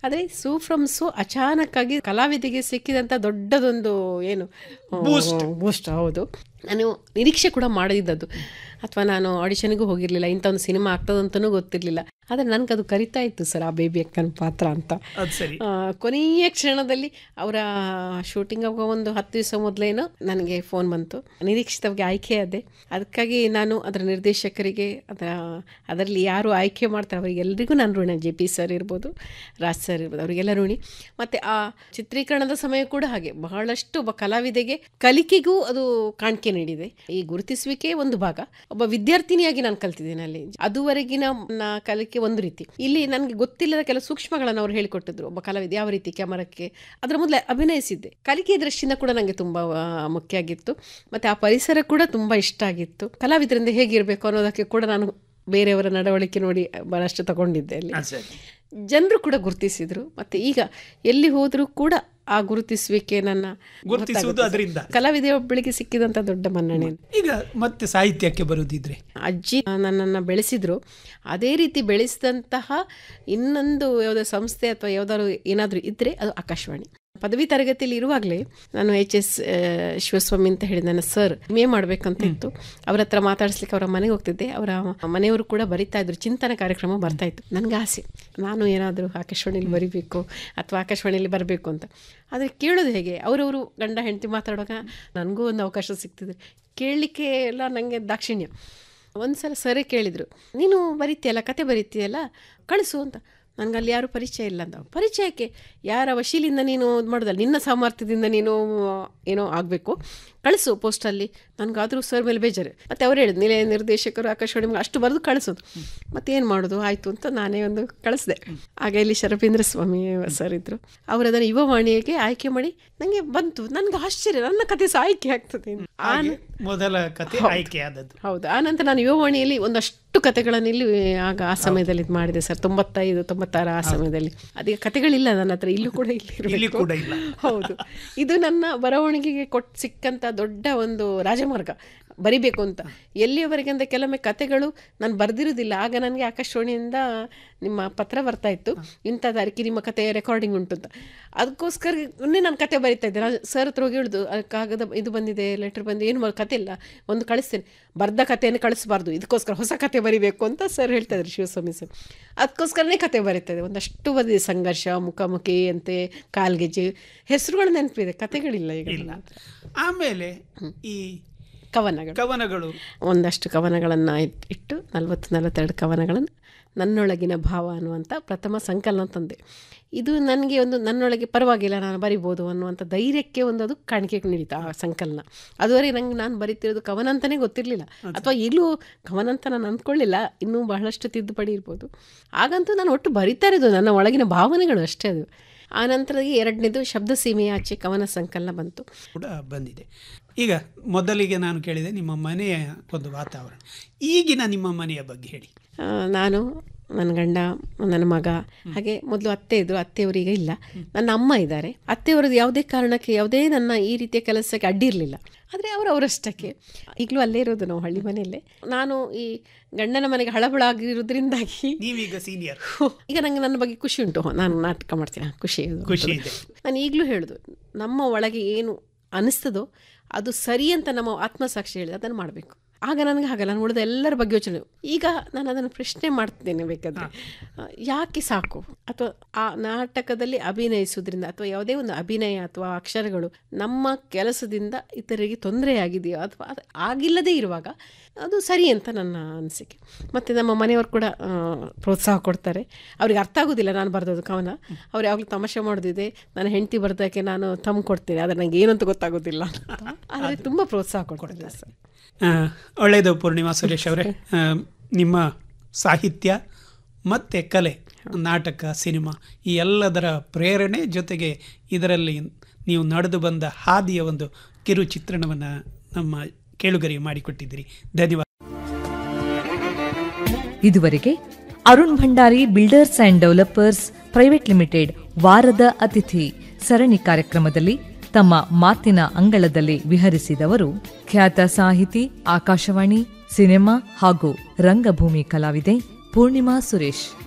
ಆದರೆ ಸೂ from so ಅಚಾನಕ್ಕಾಗಿ ಕಲಾವಿದಿಗೆ ಸಿಕ್ಕಿದಂಥ ದೊಡ್ಡದೊಂದು ಏನು ಬೂಸ್ಟ್ ಹೌದು ನಾನು ನಿರೀಕ್ಷೆ ಕೂಡ ಮಾಡಿದ್ದದು ಅಥವಾ ನಾನು ಆಡಿಷನ್ಗೂ ಹೋಗಿರಲಿಲ್ಲ ಇಂಥ ಒಂದು ಸಿನಿಮಾ ಆಗ್ತದಂತನೂ ಗೊತ್ತಿರಲಿಲ್ಲ ಆದರೆ ನನಗೆ ಅದು ಕರಿತಾ ಇತ್ತು ಸರ್ ಆ ಬೇಬಿ ಅಕ್ಕನ ಪಾತ್ರ ಅಂತ ಅದು ಸರಿ ಆ, ಕೊನೆಯ ಕ್ಷಣದಲ್ಲಿ ಅವರ ಶೂಟಿಂಗ್ ಆಗುವ ಒಂದು ಹತ್ತು ದಿವಸ ಮೊದಲೇನೋ ನನಗೆ ಫೋನ್ ಬಂತು ನಿರೀಕ್ಷಿತವಾಗಿ ಆಯ್ಕೆ ಆದೆ ಅದಕ್ಕಾಗಿ ನಾನು ಅದರ ನಿರ್ದೇಶಕರಿಗೆ ಅದರ ಅದರಲ್ಲಿ ಯಾರು ಆಯ್ಕೆ ಮಾಡ್ತಾರೆ ಅವರಿಗೆಲ್ಲರಿಗೂ ನಾನು ಋಣ ಜೆ ಪಿ ಸರ್ ಇರ್ಬೋದು ರಾಜ್ ಸರ್ ಇರ್ಬೋದು ಅವರಿಗೆಲ್ಲ ಋಣಿ ಮತ್ತು ಆ ಚಿತ್ರೀಕರಣದ ಸಮಯ ಕೂಡ ಹಾಗೆ ಬಹಳಷ್ಟು ಒಬ್ಬ ಕಲಾವಿದೆಗೆ ಕಲಿಕೆಗೂ ಅದು ಕಾಣಿಕೆ ನೀಡಿದೆ ಈ ಗುರುತಿಸುವಿಕೆ ಒಂದು ಭಾಗ ಒಬ್ಬ ವಿದ್ಯಾರ್ಥಿನಿಯಾಗಿ ನಾನು ಕಲ್ತಿದ್ದೇನೆ ಅಲ್ಲಿ ಅದುವರೆಗಿನ ನನ್ನ ಕಲಿಕೆ ಒಂದು ರೀತಿ ಇಲ್ಲಿ ನನಗೆ ಗೊತ್ತಿಲ್ಲದ ಕೆಲವು ಸೂಕ್ಷ್ಮಗಳನ್ನು ಅವ್ರು ಹೇಳಿಕೊಟ್ಟಿದ್ರು ಒಬ್ಬ ಕಲಾವಿದ ಯಾವ ರೀತಿ ಕ್ಯಾಮರಕ್ಕೆ ಅದರ ಮೊದಲೇ ಅಭಿನಯಿಸಿದ್ದೆ ಕಲಿಕೆ ದೃಷ್ಟಿಯಿಂದ ಕೂಡ ನನಗೆ ತುಂಬ ಆ, ಮುಖ್ಯ ಆಗಿತ್ತು ಮತ್ತು ಆ ಪರಿಸರ ಕೂಡ ತುಂಬ ಇಷ್ಟ ಆಗಿತ್ತು ಕಲಾವಿದರಿಂದ ಹೇಗಿರಬೇಕು ಅನ್ನೋದಕ್ಕೆ ಕೂಡ ನಾನು ಬೇರೆಯವರ ನಡವಳಿಕೆ ನೋಡಿ ಬಹಳಷ್ಟು ತಗೊಂಡಿದ್ದೆ ಅಲ್ಲಿ ಅದು ಸರಿ ಜನರು ಕೂಡ ಗುರುತಿಸಿದ್ರು ಮತ್ತು ಈಗ ಎಲ್ಲಿ ಹೋದರೂ ಕೂಡ ಆ ಗುರುತಿಸುವಿಕೆ ನನ್ನ ಗುರುತಿಸುವುದು ಗೊತ್ತಾಗುತ್ತೆ. ಅದರಿಂದ ಕಲಾವಿದೆ ಒಬ್ಬಳಿಗೆ ಸಿಕ್ಕಿದಂಥ ದೊಡ್ಡ ಮನ್ನಣೆ ಈಗ ಮತ್ತೆ ಸಾಹಿತ್ಯಕ್ಕೆ ಬರುದಿದ್ರೆ ಅಜ್ಜಿ ನನ್ನನ್ನು ಬೆಳೆಸಿದ್ರು ಅದೇ ರೀತಿ ಬೆಳೆಸಿದಂತಹ ಇನ್ನೊಂದು ಯಾವುದೋ ಸಂಸ್ಥೆ ಅಥವಾ ಯಾವುದಾದ್ರು ಏನಾದರೂ ಇದ್ದರೆ ಅದು ಆಕಾಶವಾಣಿ ಪದವಿ ತರಗತಿಯಲ್ಲಿ ಇರುವಾಗಲೇ ನಾನು ಎಚ್ ಎಸ್ ಶಿವಸ್ವಾಮಿ ಅಂತ ಹೇಳಿ ನನ್ನ ಸರ್ ಎಮ್ ಎ ಮಾಡಬೇಕಂತ ಇತ್ತು ಅವ್ರ ಹತ್ರ ಮಾತಾಡಿಸ್ಲಿಕ್ಕೆ ಅವರ ಮನೆಗೆ ಹೋಗ್ತಿದ್ದೆ ಅವರ ಮನೆಯವರು ಕೂಡ ಬರಿತಾ ಇದ್ರು ಚಿಂತನ ಕಾರ್ಯಕ್ರಮ ಬರ್ತಾ ಇತ್ತು ನನಗೆ ಆಸೆ ನಾನು ಏನಾದರೂ ಆಕಾಶವಾಣಿಯಲ್ಲಿ ಬರಿಬೇಕು ಅಥವಾ ಆಕಾಶವಾಣಿಯಲ್ಲಿ ಬರಬೇಕು ಅಂತ ಆದರೆ ಕೇಳೋದು ಹೇಗೆ ಅವರವರು ಗಂಡ ಹೆಂಡತಿ ಮಾತಾಡುವಾಗ ನನಗೂ ಒಂದು ಅವಕಾಶ ಸಿಗ್ತಿದೆ ಕೇಳಲಿಕ್ಕೆ ಎಲ್ಲ ನನಗೆ ದಾಕ್ಷಿಣ್ಯ ಒಂದು ಸಲ ಸರೇ ಕೇಳಿದರು ನೀನು ಬರಿತೀಯಲ್ಲ ಕತೆ ಬರಿತೀಯಲ್ಲ ಕಳಿಸು ಅಂತ ನನಗೆ ಅಲ್ಲಿ ಯಾರೂ ಪರಿಚಯ ಇಲ್ಲ ಅಂತ ಪರಿಚಯಕ್ಕೆ ಯಾರ ವಶೀಲಿಂದ ನೀನು ಇದು ಮಾಡೋದಲ್ಲ ನಿನ್ನ ಸಾಮರ್ಥ್ಯದಿಂದ ನೀನು ಏನೋ ಆಗಬೇಕು ಕಳಿಸು ಪೋಸ್ಟಲ್ಲಿ ನನಗಾದರೂ ಸರ್ ಮೇಲೆ ಬೇಜಾರು ಮತ್ತು ಅವ್ರು ಹೇಳಿದ್ರು ನಿಲಯ ನಿರ್ದೇಶಕರು ಆಕಾಶವಾಣಿ ಮೇಲೆ ಅಷ್ಟು ಬರೆದು ಕಳಿಸೋದು ಮತ್ತೇನು ಮಾಡೋದು ಆಯಿತು ಅಂತ ನಾನೇ ಒಂದು ಕಳಿಸ್ದೆ ಆಗ ಇಲ್ಲಿ ಶರಪೇಂದ್ರ ಸ್ವಾಮಿ ಸರ್ ಇದ್ದರು ಅವರು ಅದನ್ನು ಯುವವಾಣಿಗೆ ಆಯ್ಕೆ ಮಾಡಿ ನನಗೆ ಬಂತು ನನಗೆ ಆಶ್ಚರ್ಯ ನನ್ನ ಕತೆ ಸಹ ಆಯ್ಕೆ ಆಗ್ತದೆ ಅಂತ. ಆ ಹಾಗೆ ಮೊದಲ ಕತೆ ಆಯ್ಕೆ ಆದದ್ದು ಹೌದು ಆನಂತರ ನಾನು ಯುವವಾಣಿಯಲ್ಲಿ ಒಂದಷ್ಟು ಕತೆಗಳನ್ನು ಇಲ್ಲಿ ಆಗ ಆ ಸಮಯದಲ್ಲಿ ಇದು ಮಾಡಿದೆ ಸರ್ ತೊಂಬತ್ತೈದು ತೊಂಬತ್ತಾರು ಆ ಸಮಯದಲ್ಲಿ ಅದೀಗ ಕತೆಗಳಿಲ್ಲ ನನ್ನ ಹತ್ರ ಇಲ್ಲೂ ಕೂಡ ಇಲ್ಲಿ ಇಲ್ಲಿ ಇರಬೇಕು ಕೂಡ ಇಲ್ಲ ಹೌದು ಇದು ನನ್ನ ಬರವಣಿಗೆಗೆ ಕೊಟ್ಟು ಸಿಕ್ಕಂಥ ದೊಡ್ಡ ಒಂದು ರಾಜಮಾರ್ಗ ಬರಿಬೇಕು ಅಂತ ಎಲ್ಲಿಯವರೆಗೆ ಅಂದರೆ ಕೆಲವೊಮ್ಮೆ ಕತೆಗಳು ನಾನು ಬರೆದಿರೋದಿಲ್ಲ ಆಗ ನನಗೆ ಆಕಾಶವಾಣಿಯಿಂದ ನಿಮ್ಮ ಪತ್ರ ಬರ್ತಾ ಇತ್ತು ಇಂಥ ತಾರೀಕಿಗೆ ನಿಮ್ಮ ಕತೆ ರೆಕಾರ್ಡಿಂಗ್ ಉಂಟು ಅಂತ ಅದಕ್ಕೋಸ್ಕರ ನಾನು ಕತೆ ಬರಿತಾ ಇದ್ದೆ ನಾನು ಸರ್ ಹತ್ರ ಹೋಗಿ ಹೇಳಿದು ಕಾಗದ ಇದು ಬಂದಿದೆ ಲೆಟ್ರ್ ಬಂದು ಏನು ಮಾ- ಕತೆ ಇಲ್ಲ ಒಂದು ಕಳಿಸ್ತೇನೆ ಬರ್ದ ಕಥೆಯನ್ನು ಕಳಿಸಬಾರ್ದು ಇದಕ್ಕೋಸ್ಕರ ಹೊಸ ಕತೆ ಬರಿಬೇಕು ಅಂತ ಸರ್ ಹೇಳ್ತಾ ಇದ್ರು ಶಿವಸ್ವಾಮಿ ಸರ್ ಅದಕ್ಕೋಸ್ಕರನೇ ಕತೆ ಬರೀತಾ ಇದೆ ಒಂದಷ್ಟು ಬದಿದೆ ಸಂಘರ್ಷ ಮುಖಾಮುಖಿ ಅಂತೆ ಕಾಲ್ಗೆಜ್ಜೆ ಹೆಸರುಗಳು ನೆನಪಿದೆ ಕತೆಗಳಿಲ್ಲ ಈಗ ಇಲ್ಲ ಆಮೇಲೆ ಈ ಕವನಗಳು ಕವನಗಳು ಒಂದಷ್ಟು ಕವನಗಳನ್ನು ಇಟ್ಟು ನಲವತ್ತು ನಲವತ್ತೆರಡು ಕವನಗಳನ್ನು ನನ್ನೊಳಗಿನ ಭಾವ ಅನ್ನುವಂಥ ಪ್ರಥಮ ಸಂಕಲನ ತಂದೆ ಇದು ನನಗೆ ಒಂದು ನನ್ನೊಳಗೆ ಪರವಾಗಿಲ್ಲ ನಾನು ಬರಿಬೋದು ಅನ್ನುವಂಥ ಧೈರ್ಯಕ್ಕೆ ಒಂದು ಅದು ಕಾಣಿಕೆ ನೀಡಿತು ಆ ಸಂಕಲನ ಅದುವರೆಗೆ ನಂಗೆ ನಾನು ಬರಿತಿರೋದು ಕವನ ಅಂತಲೇ ಗೊತ್ತಿರಲಿಲ್ಲ ಅಥವಾ ಈಗಲೂ ಕವನ ಅಂತ ನಾನು ಅಂದ್ಕೊಳ್ಳಿಲ್ಲ ಇನ್ನೂ ಬಹಳಷ್ಟು ತಿದ್ದುಪಡಿ ಇರ್ಬೋದು ಆಗಂತೂ ನಾನು ಒಟ್ಟು ಬರಿತಾ ಇರೋದು ನನ್ನ ಒಳಗಿನ ಭಾವನೆಗಳು ಅಷ್ಟೇ ಅದು ಆ ನಂತರದಲ್ಲಿ ಎರಡನೇದು ಶಬ್ದ ಸೀಮೆಯ ಆಚೆ ಕವನ ಸಂಕಲನ ಬಂತು ಕೂಡ ಬಂದಿದೆ ಈಗ ಮೊದಲಿಗೆ ನಾನು ಕೇಳಿದೆ ನಿಮ್ಮ ಮನೆಯ ಒಂದು ವಾತಾವರಣ ಈಗಿನ ನಿಮ್ಮ ಮನೆಯ ಬಗ್ಗೆ ಹೇಳಿ ಆ, ನಾನು ನನ್ನ ಗಂಡ ನನ್ನ ಮಗ ಹಾಗೆ ಮೊದಲು ಅತ್ತೆ ಇದ್ದರು ಅತ್ತೆಯವರು ಈಗ ಇಲ್ಲ ನನ್ನ ಅಮ್ಮ ಇದ್ದಾರೆ ಅತ್ತೆಯವರದ್ದು ಯಾವುದೇ ಕಾರಣಕ್ಕೆ ಯಾವುದೇ ನನ್ನ ಈ ರೀತಿಯ ಕೆಲಸಕ್ಕೆ ಅಡ್ಡಿ ಇರಲಿಲ್ಲ ಆದರೆ ಅವರು ಅವರಷ್ಟಕ್ಕೆ ಈಗಲೂ ಅಲ್ಲೇ ಇರೋದು ನಾವು ಹಳ್ಳಿ ಮನೆಯಲ್ಲೇ ನಾನು ಈ ಗಂಡನ ಮನೆಗೆ ಹಳಬಳ ಆಗಿರೋದ್ರಿಂದಾಗಿ ನೀವೀಗ ಸೀನಿಯರ್ ಈಗ ನನಗೆ ನನ್ನ ಬಗ್ಗೆ ಖುಷಿ ಉಂಟು ನಾನು ನಾಟಕ ಮಾಡ್ತೀನಿ ಖುಷಿ ಇದು. ಖುಷಿ ಇದೆ ನಾನು ಈಗಲೂ ಹೇಳೋದು ನಮ್ಮ ಒಳಗೆ ಏನು ಅನಿಸ್ತದೋ ಅದು ಸರಿ ಅಂತ ನಮ್ಮ ಆತ್ಮಸಾಕ್ಷಿ ಹೇಳಿದೆ ಅದನ್ನು ಮಾಡಬೇಕು ಆಗ ನನಗೆ ಹಾಗಲ್ಲ ನಾನು ಉಳಿದ ಎಲ್ಲರ ಬಗ್ಗೆ ಯೋಚನೆ ಈಗ ನಾನು ಅದನ್ನು ಪ್ರಶ್ನೆ ಮಾಡ್ತೇನೆ ಬೇಕಾದರೆ ಆ, ಯಾಕೆ ಸಾಕು ಅಥವಾ ಆ ನಾಟಕದಲ್ಲಿ ಅಭಿನಯಿಸೋದ್ರಿಂದ ಅಥವಾ ಯಾವುದೇ ಒಂದು ಅಭಿನಯ ಅಥವಾ ಅಕ್ಷರಗಳು ನಮ್ಮ ಕೆಲಸದಿಂದ ಇತರರಿಗೆ ತೊಂದರೆಯಾಗಿದೆಯೋ ಅಥವಾ ಅದು ಆಗಿಲ್ಲದೇ ಇರುವಾಗ ಅದು ಸರಿ ಅಂತ ನನ್ನ ಅನಿಸಿಕೆ ಮತ್ತು ನಮ್ಮ ಮನೆಯವರು ಕೂಡ ಆ, ಪ್ರೋತ್ಸಾಹ ಕೊಡ್ತಾರೆ ಅವ್ರಿಗೆ ಅರ್ಥ ಆಗೋದಿಲ್ಲ ನಾನು ಬರೆದೋದು ಕವನ ಅವ್ರು ಯಾವಾಗಲೂ ತಮಾಷೆ ಮಾಡೋದಿದೆ ನನ್ನ ಹೆಂಡತಿ ಬರ್ದಕ್ಕೆ ನಾನು ತಮ್ಮ ಕೊಡ್ತೀನಿ ಆದರೆ ನನಗೆ ಏನಂತ ಗೊತ್ತಾಗೋದಿಲ್ಲ ಅಂತ. ಆದರೆ ತುಂಬ ಪ್ರೋತ್ಸಾಹ ಕೊಡ್ತಾರೆ ಸರ್ ಆ, ಒಳ್ಳೆಯದು ಪೂರ್ಣಿಮಾ ಸುರೇಶ್ ಅವರೇ ಆ, ನಿಮ್ಮ ಸಾಹಿತ್ಯ ಮತ್ತು ಕಲೆ ನಾಟಕ ಸಿನಿಮಾ ಈ ಎಲ್ಲದರ ಪ್ರೇರಣೆ ಜೊತೆಗೆ ಇದರಲ್ಲಿ ನೀವು ನಡೆದು ಬಂದ ಹಾದಿಯ ಒಂದು ಕಿರು ಚಿತ್ರಣವನ್ನು ನಮ್ಮ ಕೇಳುಗರಿಗೆ ಮಾಡಿಕೊಟ್ಟಿದ್ದೀರಿ ಧನ್ಯವಾದ ಇದುವರೆಗೆ Arun Bhandari builders and developers private limited ವಾರದ ಅತಿಥಿ ಸರಣಿ ಕಾರ್ಯಕ್ರಮದಲ್ಲಿ ತಮ್ಮ ಮಾತಿನ ಅಂಗಳದಲ್ಲಿ ವಿಹರಿಸಿದವರು ಖ್ಯಾತ ಸಾಹಿತಿ ಆಕಾಶವಾಣಿ ಸಿನಿಮಾ ಹಾಗೂ ರಂಗಭೂಮಿ ಕಲಾವಿದೆ ಪೂರ್ಣಿಮಾ ಸುರೇಶ್